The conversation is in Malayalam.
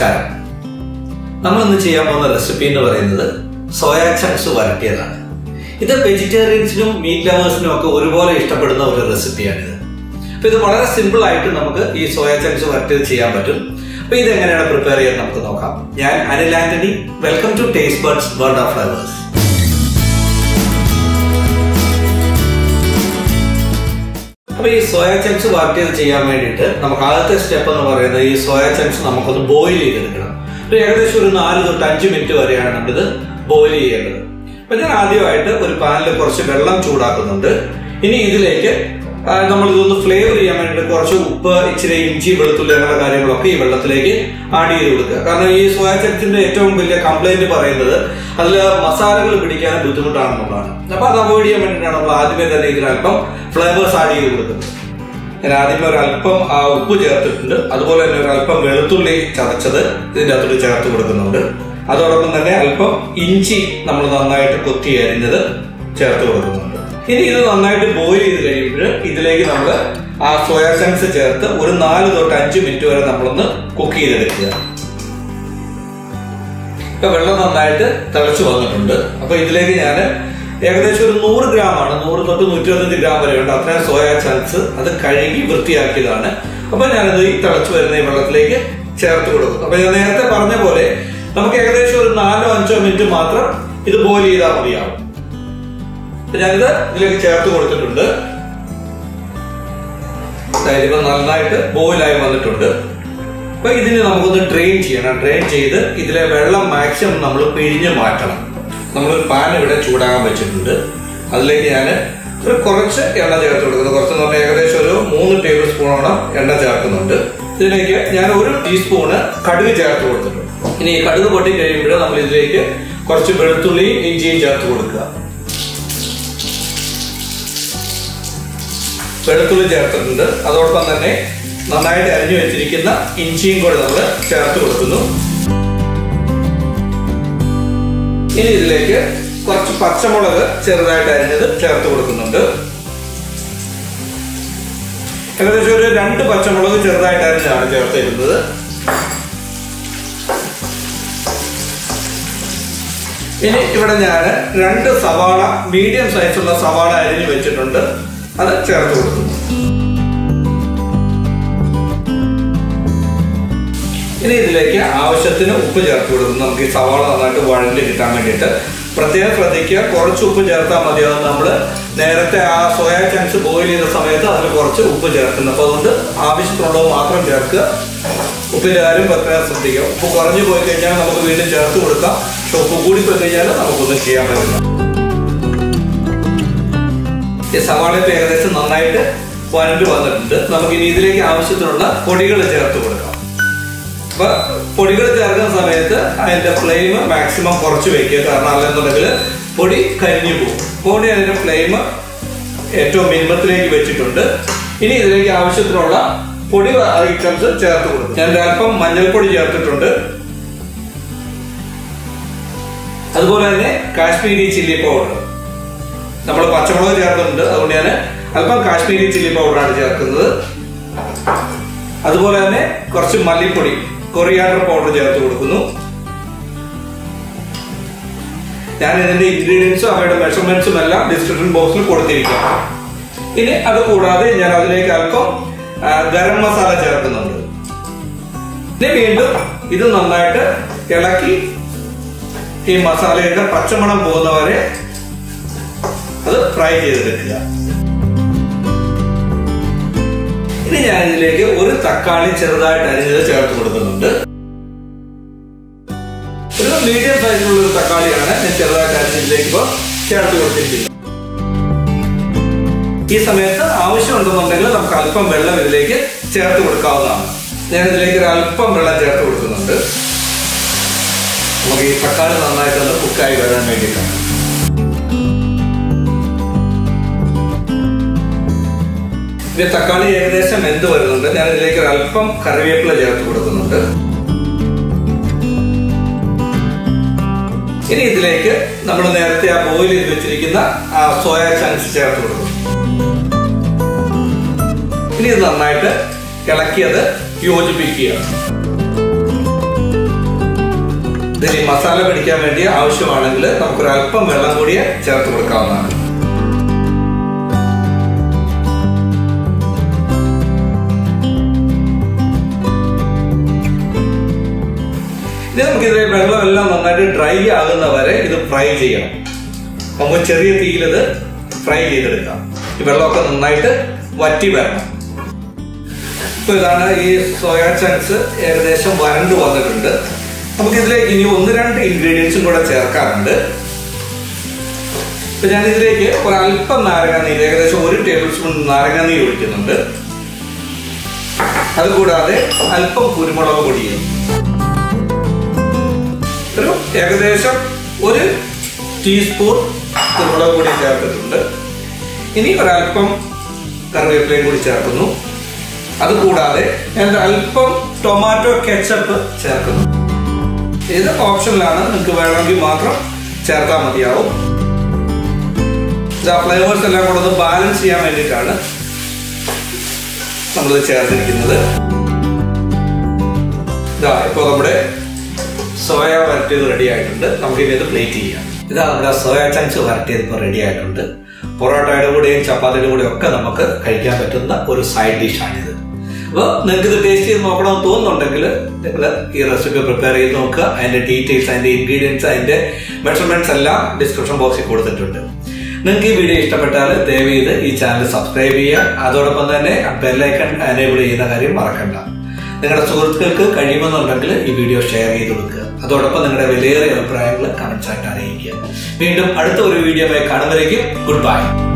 നമസ്കാരം നമ്മൾ ഇന്ന് ചെയ്യാൻ പോകുന്ന റെസിപ്പി എന്ന് പറയുന്നത് സോയ ചങ്ക്സ് വരട്ടിയതാണ് ഇത് വെജിറ്റേറിയൻസിനും മീറ്റ് ലവേഴ്സിനും ഒക്കെ ഒരുപോലെ ഇഷ്ടപ്പെടുന്ന ഒരു റെസിപ്പിയാണിത് അപ്പൊ ഇത് വളരെ സിമ്പിൾ ആയിട്ട് നമുക്ക് ഈ സോയ ചങ്ക്സ് വരട്ടിയത് ചെയ്യാൻ പറ്റും അപ്പൊ ഇത് എങ്ങനെയാണ് പ്രിപ്പയർ ചെയ്യാൻ നമുക്ക് നോക്കാം ഞാൻ Anil Antony welcome to taste birds world of flowers അപ്പൊ ഈ സോയ ചങ്ക്സ് വരട്ടിയത് ചെയ്യാൻ വേണ്ടിയിട്ട് നമുക്ക് ആദ്യത്തെ സ്റ്റെപ്പ് എന്ന് പറയുന്നത് ഈ സോയ ചങ്ക്സ് നമുക്കൊന്ന് ബോയിൽ ചെയ്തെടുക്കണം ഒരു ഏകദേശം ഒരു നാല് തൊട്ട് അഞ്ച് മിനിറ്റ് വരെയാണ് നമ്മളിത് ബോയിൽ ചെയ്യേണ്ടത് അപ്പൊ ഞാൻ ആദ്യമായിട്ട് ഒരു പാനിൽ കുറച്ച് വെള്ളം ചൂടാക്കുന്നുണ്ട് ഇനി ഇതിലേക്ക് ആ, നമ്മൾ ഇതൊന്ന് ഫ്ലേവർ ചെയ്യാൻ വേണ്ടിയിട്ട് കുറച്ച് ഉപ്പ് ഇച്ചിരി ഇഞ്ചി വെളുത്തുള്ളി അങ്ങനെയുള്ള കാര്യങ്ങളൊക്കെ ഈ വെള്ളത്തിലേക്ക് ആഡ് ചെയ്ത് കൊടുക്കുക കാരണം ഈ സോയ ചങ്ക്സിന്റെ ഏറ്റവും വലിയ കംപ്ലൈന്റ് പറയുന്നത് അതിൽ മസാലകൾ പിടിക്കാൻ ബുദ്ധിമുട്ടാണെന്നുള്ളതാണ് അപ്പൊ അത് അവോയ്ഡ് ചെയ്യാൻ വേണ്ടിയിട്ടാണ് നമ്മൾ ആദ്യമേ തന്നെ ഇതിനല്പം ഫ്ലേവേഴ്സ് ആഡ് ചെയ്ത് കൊടുക്കുന്നത് ഞാൻ ആദ്യമേ ഒരു അല്പം ആ ഉപ്പ് ചേർത്തിട്ടുണ്ട് അതുപോലെ തന്നെ ഒരു അല്പം വെളുത്തുള്ളി ചതച്ചത് ഇതിന്റെ അകത്തോട്ട് ചേർത്ത് കൊടുക്കുന്നുണ്ട് അതോടൊപ്പം തന്നെ അല്പം ഇഞ്ചി നമ്മൾ നന്നായിട്ട് കൊത്തി അരിഞ്ഞത് ചേർത്ത് കൊടുക്കുന്നുണ്ട് ഇനി ഇത് നന്നായിട്ട് ബോയിൽ ചെയ്ത് കഴിയുമ്പോൾ ഇതിലേക്ക് നമ്മൾ ആ സോയാ ചങ്ക്സ് ചേർത്ത് ഒരു നാല് തൊട്ട് അഞ്ച് മിനിറ്റ് വരെ നമ്മളൊന്ന് കുക്ക് ചെയ്തെടുക്കുക ഇപ്പൊ വെള്ളം നന്നായിട്ട് തിളച്ചു വന്നിട്ടുണ്ട് അപ്പൊ ഇതിലേക്ക് ഞാൻ ഏകദേശം ഒരു നൂറ് ഗ്രാം ആണ് നൂറ് തൊട്ട് നൂറ്റി ഇരുപത്തഞ്ച് ഗ്രാം വരെ ഉണ്ട് അത്രയും സോയ ചങ്ക്സ് അത് കഴുകി വൃത്തിയാക്കിയതാണ് അപ്പൊ ഞാനത് ഈ തിളച്ചു വരുന്ന ഈ വെള്ളത്തിലേക്ക് ചേർത്ത് കൊടുക്കും അപ്പൊ ഞാൻ നേരത്തെ പറഞ്ഞ പോലെ നമുക്ക് ഏകദേശം ഒരു നാലോ അഞ്ചോ മിനിറ്റ് മാത്രം ഇത് ബോയിൽ ചെയ്താൽ മതിയാവും അപ്പൊ ഞാനിത് ഇതിലേക്ക് ചേർത്ത് കൊടുത്തിട്ടുണ്ട് അതായത് ഇപ്പൊ നന്നായിട്ട് ബോയിലായി വന്നിട്ടുണ്ട് അപ്പൊ ഇതിന് നമുക്കൊന്ന് ഡ്രെയിൻ ചെയ്യണം ഡ്രെയിൻ ചെയ്ത് ഇതിലെ വെള്ളം മാക്സിമം നമ്മൾ പിഴിഞ്ഞ് മാറ്റണം നമ്മളൊരു പാൻ ഇവിടെ ചൂടാകാൻ വെച്ചിട്ടുണ്ട് അതിലേക്ക് ഞാൻ ഒരു കുറച്ച് എണ്ണ ചേർത്ത് കൊടുക്കുന്നത് കുറച്ച് എന്ന് പറഞ്ഞാൽ ഏകദേശം ഒരു മൂന്ന് ടേബിൾ സ്പൂണോളം എണ്ണ ചേർക്കുന്നുണ്ട് ഇതിലേക്ക് ഞാൻ ഒരു ടീസ്പൂണ് കടുക് ചേർത്ത് കൊടുത്തിട്ടുണ്ട് ഇനി ഈ കടുക് പൊട്ടി കഴിയുമ്പോൾ നമ്മൾ ഇതിലേക്ക് കുറച്ച് വെളുത്തുള്ളിയും ഇഞ്ചിയും ചേർത്ത് കൊടുക്കുക വെളുത്തുള്ളി ചേർത്തിട്ടുണ്ട് അതോടൊപ്പം തന്നെ നന്നായിട്ട് അരിഞ്ഞു വെച്ചിരിക്കുന്ന ഇഞ്ചിയും കൂടെ നമ്മൾ ചേർത്ത് കൊടുക്കുന്നു ഇനി ഇതിലേക്ക് കുറച്ച് പച്ചമുളക് ചെറുതായിട്ട് അരിഞ്ഞത് ചേർത്ത് കൊടുക്കുന്നുണ്ട് ഏകദേശം ഒരു രണ്ട് പച്ചമുളക് ചെറുതായിട്ട് അരിഞ്ഞാണ് ചേർത്തിരുന്നത് ഇനി ഇവിടെ ഞാൻ രണ്ട് സവാള മീഡിയം സൈസുള്ള സവാള അരിഞ്ഞു വെച്ചിട്ടുണ്ട് അത് ചേർത്ത് കൊടുക്കുന്നു ഇനി ഇതിലേക്ക് ആവശ്യത്തിന് ഉപ്പ് ചേർത്ത് കൊടുക്കും നമുക്ക് ഈ സവാള നന്നായിട്ട് വഴഞ്ഞ് കിട്ടാൻ വേണ്ടിയിട്ട് പ്രത്യേകം ശ്രദ്ധിക്കുക കുറച്ച് ഉപ്പ് ചേർത്താൽ മതിയാവും നമ്മൾ നേരത്തെ ആ സോയാ ചങ്ക്സ് ബോയിൽ ചെയ്ത സമയത്ത് അതിൽ കുറച്ച് ഉപ്പ് ചേർക്കുന്നു അപ്പോൾ അതുകൊണ്ട് ആവശ്യത്തിനുള്ളത് മാത്രം ചേർക്കുക ഉപ്പിന്റെ കാര്യം പ്രത്യേകം ശ്രദ്ധിക്കുക ഉപ്പ് കുറഞ്ഞു പോയി കഴിഞ്ഞാൽ നമുക്ക് വീണ്ടും ചേർത്ത് കൊടുക്കാം പക്ഷെ ഉപ്പ് കൂടി പോയി കഴിഞ്ഞാൽ നമുക്കൊന്നും ചെയ്യാൻ പറ്റില്ല ഈ സവാളയൊക്കെ ഏകദേശം നന്നായിട്ട് വരണ്ട് വന്നിട്ടുണ്ട് നമുക്ക് ഇനി ഇതിലേക്ക് ആവശ്യത്തിനുള്ള പൊടികൾ ചേർത്ത് കൊടുക്കാം അപ്പൊ പൊടികൾ ചേർക്കുന്ന സമയത്ത് അതിന്റെ ഫ്ലെയിം മാക്സിമം കുറച്ച് വെക്കുക കാരണം അല്ലെന്നുണ്ടെങ്കിൽ പൊടി കരിഞ്ഞു പോകും പൊടി അതിന്റെ ഫ്ലെയിം ഏറ്റവും മിനിമത്തിലേക്ക് വെച്ചിട്ടുണ്ട് ഇനി ഇതിലേക്ക് ആവശ്യത്തിനുള്ള പൊടി ഐറ്റംസ് ചേർത്ത് കൊടുക്കും ഞാൻ അല്പം മഞ്ഞൾപ്പൊടി ചേർത്തിട്ടുണ്ട് അതുപോലെ തന്നെ കാശ്മീരി ചില്ലി പൗഡർ നമ്മൾ പച്ചമുളക് ചേർത്തിട്ടുണ്ട് അതുകൊണ്ട് ഞാൻ അല്പം കാശ്മീരി ചില്ലി പൗഡറാണ് ചേർക്കുന്നത് അതുപോലെ തന്നെ കുറച്ച് മല്ലിപ്പൊടി കൊറിയാണ്ടർ പൗഡർ ചേർത്ത് കൊടുക്കുന്നു ഞാൻ ഇതിന്റെ ഇൻഗ്രീഡിയൻസും അവയുടെ മെഷർമെന്റ്സും എല്ലാം ഡിസ്ക്രിപ്ഷൻ ബോക്സിൽ കൊടുത്തിരിക്കാം ഇനി അത് കൂടാതെ ഞാൻ അതിലേക്ക് അല്പം ആ, ഗരം മസാല ചേർക്കുന്നുണ്ട് ഇനി വീണ്ടും ഇത് നന്നായിട്ട് ഇളക്കി ഈ മസാലയുടെ പച്ചമണം പോകുന്നവരെ അത് ഫ്രൈ ചെയ്തെടുക്കുക ഇനി ഞാൻ ഇതിലേക്ക് ഒരു തക്കാളി ചെറുതായിട്ട് അരിഞ്ഞത് ചേർത്ത് കൊടുക്കുന്നുണ്ട് ഒരു മീഡിയം സൈസിലുള്ള ഒരു തക്കാളിയാണ് ഞാൻ ചെറുതായിട്ട് അരിഞ്ഞതിലേക്ക് ഇപ്പോൾ ചേർത്ത് കൊടുത്തിരിക്കുന്നത് ഈ സമയത്ത് ആവശ്യമുണ്ടെന്നുണ്ടെങ്കിൽ നമുക്ക് അല്പം വെള്ളം ഇതിലേക്ക് ചേർത്ത് കൊടുക്കാവുന്നതാണ് ഞാൻ ഇതിലേക്ക് ഒരു അല്പം വെള്ളം ചേർത്ത് കൊടുക്കുന്നുണ്ട് നമുക്ക് ഈ തക്കാളി നന്നായിട്ടൊന്ന് കുക്കായി വരാൻ വേണ്ടിയിട്ടാണ് ഇത് തക്കാളി ഏകദേശം വെന്ത് വരുന്നുണ്ട് ഞാൻ ഇതിലേക്ക് ഒരു അല്പം കറിവേപ്പില ചേർത്ത് കൊടുക്കുന്നുണ്ട് ഇനി ഇതിലേക്ക് നമ്മൾ നേരത്തെ ആ ബോയിൽ ചെയ്ത് വെച്ചിരിക്കുന്ന ആ സോയ ചങ്ക്സ് ചേർത്ത് കൊടുക്കും ഇനി ഇത് നന്നായിട്ട് ഇളക്കിയത് യോജിപ്പിക്കുക ഇതിൽ ഈ മസാല പിടിക്കാൻ വേണ്ടി ആവശ്യമാണെങ്കിൽ നമുക്കൊരു അല്പം വെള്ളം കൂടി ചേർത്ത് കൊടുക്കാവുന്നതാണ് ഇനി നമുക്ക് ഇതിലെ വെള്ളമെല്ലാം നന്നായിട്ട് ഡ്രൈ ആകുന്ന വരെ ഇത് ഫ്രൈ ചെയ്യണം നമുക്ക് ചെറിയ തീയിൽ ഇത് ഫ്രൈ ചെയ്തെടുക്കാം ഈ വെള്ളമൊക്കെ നന്നായിട്ട് വറ്റി വരണം ഇപ്പൊ ഇതാണ് ഈ സോയാ ചങ്ക്സ് ഏകദേശം വരണ്ടു വന്നിട്ടുണ്ട് നമുക്ക് ഇതിലേക്ക് ഇനി ഒന്ന് രണ്ട് ഇൻഗ്രീഡിയൻസും കൂടെ ചേർക്കാറുണ്ട് ഇപ്പൊ ഞാൻ ഇതിലേക്ക് ഒരല്പം നാരങ്ങാനീര് ഏകദേശം ഒരു ടേബിൾ സ്പൂൺ നാരങ്ങാനീര് ഒഴിക്കുന്നുണ്ട് അതുകൂടാതെ അല്പം കുരുമുളക് പൊടിയും ഒരു ഏകദേശം ഒരു ടീസ്പൂൺ കുരുമുളക് പൊടി ചേർത്തിട്ടുണ്ട് ഇനി ഒരല്പം കറിവേപ്പിലയും കൂടി ചേർക്കുന്നു അതുകൂടാതെ ഞാൻ അല്പം ടൊമാറ്റോ കെച്ചപ്പ് ചേർക്കുന്നു ഇത് ഓപ്ഷനിലാണ് നിങ്ങൾക്ക് വേണമെങ്കിൽ മാത്രം ചേർത്താൽ മതിയാവും ഇത് ആ ഫ്ലേവേഴ്സ് എല്ലാം കൂടെ ഒന്ന് ബാലൻസ് ചെയ്യാൻ വേണ്ടിയിട്ടാണ് നമ്മളിത് ചേർത്തിരിക്കുന്നത് ഇതാ ഇപ്പോൾ നമ്മുടെ സോയ വരട്ടിയത് റെഡി ആയിട്ടുണ്ട് നമുക്ക് ഇനി ഇത് പ്ലേറ്റ് ചെയ്യാം ഇതാ നമ്മുടെ സോയ ചങ്ക്സ് വരട്ടിയത് ഇപ്പോൾ റെഡി ആയിട്ടുണ്ട് പൊറോട്ടയുടെ കൂടെയും ചപ്പാത്തിയുടെ കൂടെയും ഒക്കെ നമുക്ക് കഴിക്കാൻ പറ്റുന്ന ഒരു സൈഡ് ഡിഷാണിത് അപ്പോൾ നിങ്ങൾക്ക് ഇത് ടേസ്റ്റ് ചെയ്ത് നോക്കണമെന്ന് തോന്നുന്നുണ്ടെങ്കിൽ നിങ്ങൾ ഈ റെസിപ്പി പ്രിപ്പയർ ചെയ്ത് നോക്കുക അതിന്റെ ഡീറ്റെയിൽസ് അതിന്റെ ഇൻഗ്രീഡിയൻസ് അതിന്റെ മെഷർമെന്റ്സ് എല്ലാം ഡിസ്ക്രിപ്ഷൻ ബോക്സിൽ കൊടുത്തിട്ടുണ്ട് നിങ്ങൾക്ക് ഈ വീഡിയോ ഇഷ്ടപ്പെട്ടാൽ ദയവ് ചെയ്ത് ഈ ചാനൽ സബ്സ്ക്രൈബ് ചെയ്യുക അതോടൊപ്പം തന്നെ ബെല്ലൈക്കൺ എനേബിൾ ചെയ്യുന്ന കാര്യം മറക്കണ്ട നിങ്ങളുടെ സുഹൃത്തുക്കൾക്ക് കഴിയുമെന്നുണ്ടെങ്കിൽ ഈ വീഡിയോ ഷെയർ ചെയ്ത് കൊടുക്കുക അതോടൊപ്പം നിങ്ങളുടെ വിലയേറിയ അഭിപ്രായങ്ങൾ കമന്റ്സ് ആയിട്ട് അറിയിക്കുക വീണ്ടും അടുത്ത ഒരു വീഡിയോ കാണുമ്പോഴേക്കും ഗുഡ് ബൈ